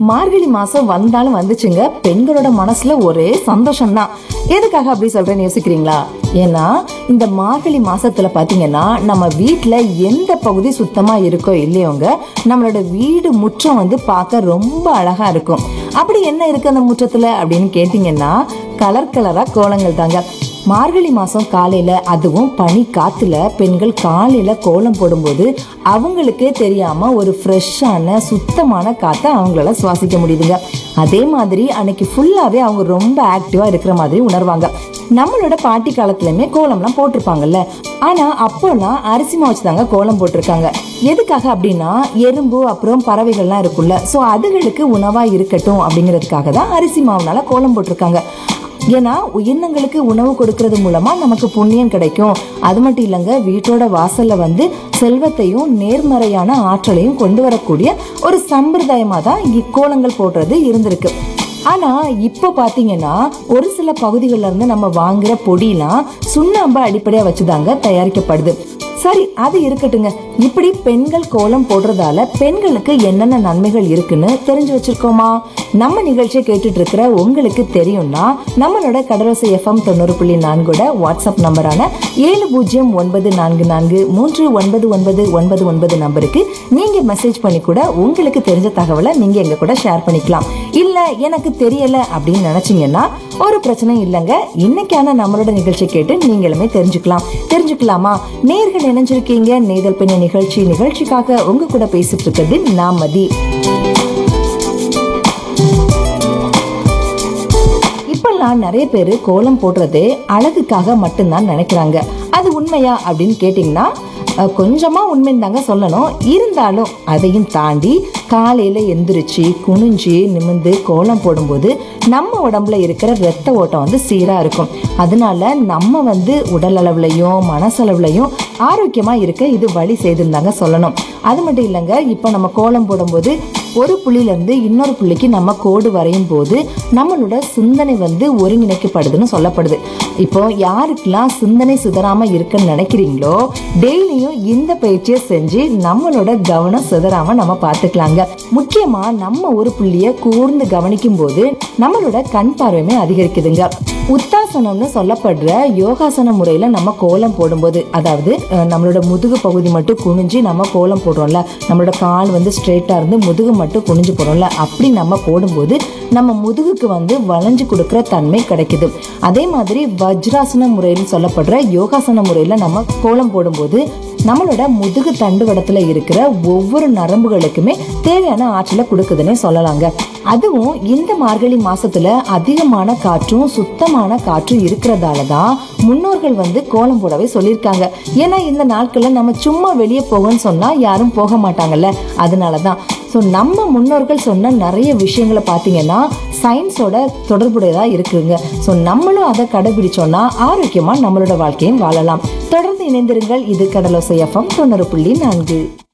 மார்கழி மாசம் வந்தாலும் வந்துச்சுங்க பெண்களோட மனசுல ஒரே சந்தோஷம் தான் எதுக்காக அப்படி சொல்றேன்னு யோசிக்கிறீங்களா ஏன்னா இந்த மார்கழி மாசத்துல பாத்தீங்கன்னா நம்ம வீட்ல எந்த பகுதி சுத்தமா இருக்கோ இல்லையோங்க நம்மளோட வீடு முற்றம் வந்து பார்க்க ரொம்ப அழகா இருக்கும் அப்படி என்ன இருக்கு அந்த முற்றத்துல அப்படின்னு கேட்டீங்கன்னா கலர் கலரா கோலங்கள் தாங்க மார்கழி மாசம் காலையில அதுவும் பனி காத்துல பெண்கள் காலையில கோலம் போடும்போது அவங்களுக்கே தெரியாம ஒரு ஃப்ரெஷ்ஷான சுத்தமான காத்தை அவங்களால சுவாசிக்க முடியுதுங்க அதே மாதிரி அன்னைக்கு ஃபுல்லாவே அவங்க ரொம்ப ஆக்டிவா இருக்கிற மாதிரி உணர்வாங்க நம்மளோட பாட்டி காலத்துலயுமே கோலம்லாம் போட்டிருப்பாங்கல்ல ஆனா அப்போலாம் அரிசி மாவு தாங்க கோலம் போட்டிருக்காங்க எதுக்காக அப்படின்னா எறும்பு அப்புறம் பறவைகள்லாம் இருக்குல்ல சோ அதுகளுக்கு உணவா இருக்கட்டும் அப்படிங்கிறதுக்காக தான் அரிசி மாவுனால கோலம் போட்டிருக்காங்க ஏன்னா உயிரினங்களுக்கு உணவு கொடுக்கறது மூலமா நமக்கு புண்ணியம் கிடைக்கும் அது மட்டும் இல்லைங்க வீட்டோட வாசல்ல வந்து செல்வத்தையும் நேர்மறையான ஆற்றலையும் கொண்டு வரக்கூடிய ஒரு சம்பிரதாயமா தான் இக்கோலங்கள் போடுறது இருந்திருக்கு ஆனா இப்போ பாத்தீங்கன்னா ஒரு சில பகுதிகளில் இருந்து நம்ம வாங்குற பொடியெல்லாம் சுண்ணாம்பு அடிப்படையா வச்சுதாங்க தயாரிக்கப்படுது சரி அது இருக்கட்டுங்க இப்படி பெண்கள் கோலம் போடுறதால பெண்களுக்கு என்னென்ன நன்மைகள் இருக்குன்னு தெரிஞ்சு வச்சிருக்கோமா நம்ம நிகழ்ச்சியை கேட்டுட்டு இருக்கிற உங்களுக்கு தெரியும்னா நம்மளோட கடலோசை எஃப்எம் தொண்ணூறு புள்ளி நான்கோட வாட்ஸ்அப் நம்பரான ஏழு பூஜ்ஜியம் ஒன்பது நான்கு நான்கு மூன்று ஒன்பது ஒன்பது ஒன்பது ஒன்பது நம்பருக்கு நீங்க மெசேஜ் பண்ணி கூட உங்களுக்கு தெரிஞ்ச தகவலை நீங்க எங்க கூட ஷேர் பண்ணிக்கலாம் இல்ல எனக்கு தெரியல அப்படின்னு நினைச்சீங்கன்னா ஒரு பிரச்சனை இல்லைங்க இன்னைக்கான நம்மளோட நிகழ்ச்சி கேட்டு நீங்களுமே தெரிஞ்சுக்கலாம் தெரிஞ்சுக்கலாமா நேர்கள் இணைஞ்சிருக்கீங்க நேதல் பெண்ண நிகழ்ச்சி நிகழ்ச்சிக்காக உங்க கூட பேசிட்டு இருக்கிறது நான் மதி இப்பெல்லாம் நிறைய பேர் கோலம் போடுறது அழகுக்காக மட்டும்தான் நினைக்கிறாங்க அது உண்மையா அப்படின்னு கேட்டிங்கன்னா அஹ், கொஞ்சமா உண்மைன்னு தாங்க சொல்லணும் இருந்தாலும் அதையும் தாண்டி காலையில எந்திரிச்சு குனிஞ்சு நிமிந்து கோலம் போடும்போது நம்ம உடம்புல இருக்கிற ரத்த ஓட்டம் வந்து சீரா இருக்கும் அதனால நம்ம வந்து உடல் அளவுலையும் மனசளவுலையும் ஆரோக்கியமா இருக்க இது வழி செய்திருந்தாங்க சொல்லணும் அது மட்டும் இல்லைங்க இப்போ நம்ம கோலம் போடும்போது ஒரு புள்ளியில இருந்து இன்னொரு புள்ளிக்கு நம்ம கோடு வரையும் போது நம்மளோட சிந்தனை வந்து ஒருங்கிணைக்கப்படுதுன்னு சொல்லப்படுது இப்போ யாருக்கெல்லாம் சிந்தனை சிதறாம இருக்குன்னு நினைக்கிறீங்களோ டெய்லியும் இந்த பயிற்சியை செஞ்சு நம்மளோட கவனம் சிதறாம நம்ம பார்த்துக்கலாங்க முக்கியமா நம்ம ஒரு புள்ளிய கூர்ந்து கவனிக்கும் போது நம்மளோட கண் பார்வையுமே அதிகரிக்குதுங்க உத்தாசனம்னு சொல்லப்படுற யோகாசன முறையில நம்ம கோலம் போடும்போது அதாவது அஹ், நம்மளோட முதுகு பகுதி மட்டும் குனிஞ்சு நம்ம கோலம் போடுறோம்ல நம்மளோட கால் வந்து ஸ்ட்ரெயிட்டா இருந்து முதுகு மட்டும் குனிஞ்சு போடுறோம்ல அப்படி நம்ம போடும்போது நம்ம முதுகுக்கு வந்து வளைஞ்சு கொடுக்கிற தன்மை கிடைக்குது அதே மாதிரி வஜ்ராசன முறைன்னு சொல்லப்படுற யோகாசன முறையில நம்ம கோலம் போடும்போது நம்மளோட முதுகு தண்டுவடத்துல இருக்கிற ஒவ்வொரு நரம்புகளுக்குமே தேவையான ஆற்றலை கொடுக்குதுன்னே சொல்லலாங்க அதுவும் இந்த மார்கழி மாசத்துல அதிகமான காற்றும் சுத்தமான காற்றும் இருக்கிறதால தான் முன்னோர்கள் வந்து கோலம் போடவே சொல்லியிருக்காங்க ஏன்னா இந்த நாட்கள்ல நம்ம சும்மா வெளியே போகணும்னு சொன்னா யாரும் போக மாட்டாங்கல்ல அதனால தான் ஸோ நம்ம முன்னோர்கள் சொன்ன நிறைய விஷயங்களை பார்த்தீங்கன்னா சயின்ஸோட தொடர்புடையதா இருக்குங்க ஸோ நம்மளும் அதை கடைபிடிச்சோம்னா ஆரோக்கியமா நம்மளோட வாழ்க்கையும் வாழலாம் தொடர்ந்து இணைந்திருங்கள் இது கடலோசை எஃப்எம் தொண்ணூறு புள்ளி நான்கு